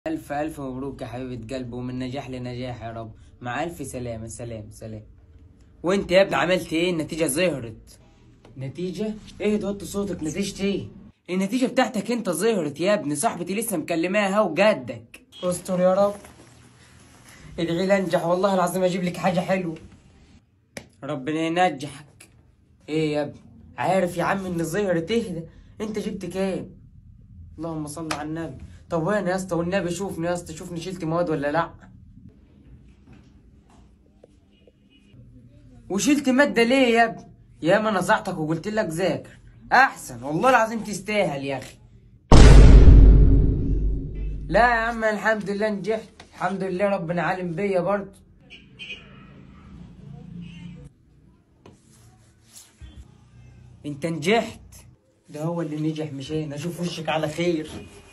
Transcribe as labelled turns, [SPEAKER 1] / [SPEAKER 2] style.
[SPEAKER 1] ألف ألف مبروك يا حبيبة قلب ومن نجاح لنجاح يا رب مع ألف سلامة سلام سلام وانت يا ابني عملت ايه النتيجة ظهرت نتيجة؟ ايه توطي صوتك نتيجة ايه؟ النتيجة بتاعتك انت ظهرت يا ابني صاحبتي لسه مكلماها وجدك استر يا رب ادعي لي انجح والله العظيم اجيب لك حاجة حلوة ربنا ينجحك ايه يا ابني عارف يا عم ان ظهرت اهدى انت جبت كام اللهم صل على النبي طب وين يا اسطى والنبي شوفني يا اسطى شوفني شلت مواد ولا لا وشلت مادة ليه يا ابني يا ما نصحتك وقلت لك ذاكر احسن والله العظيم تستاهل يا اخي لا يا عم الحمد لله نجحت الحمد لله ربنا عالم بيا برضه انت نجحت ده هو اللي نجح مش انا اشوف وشك على خير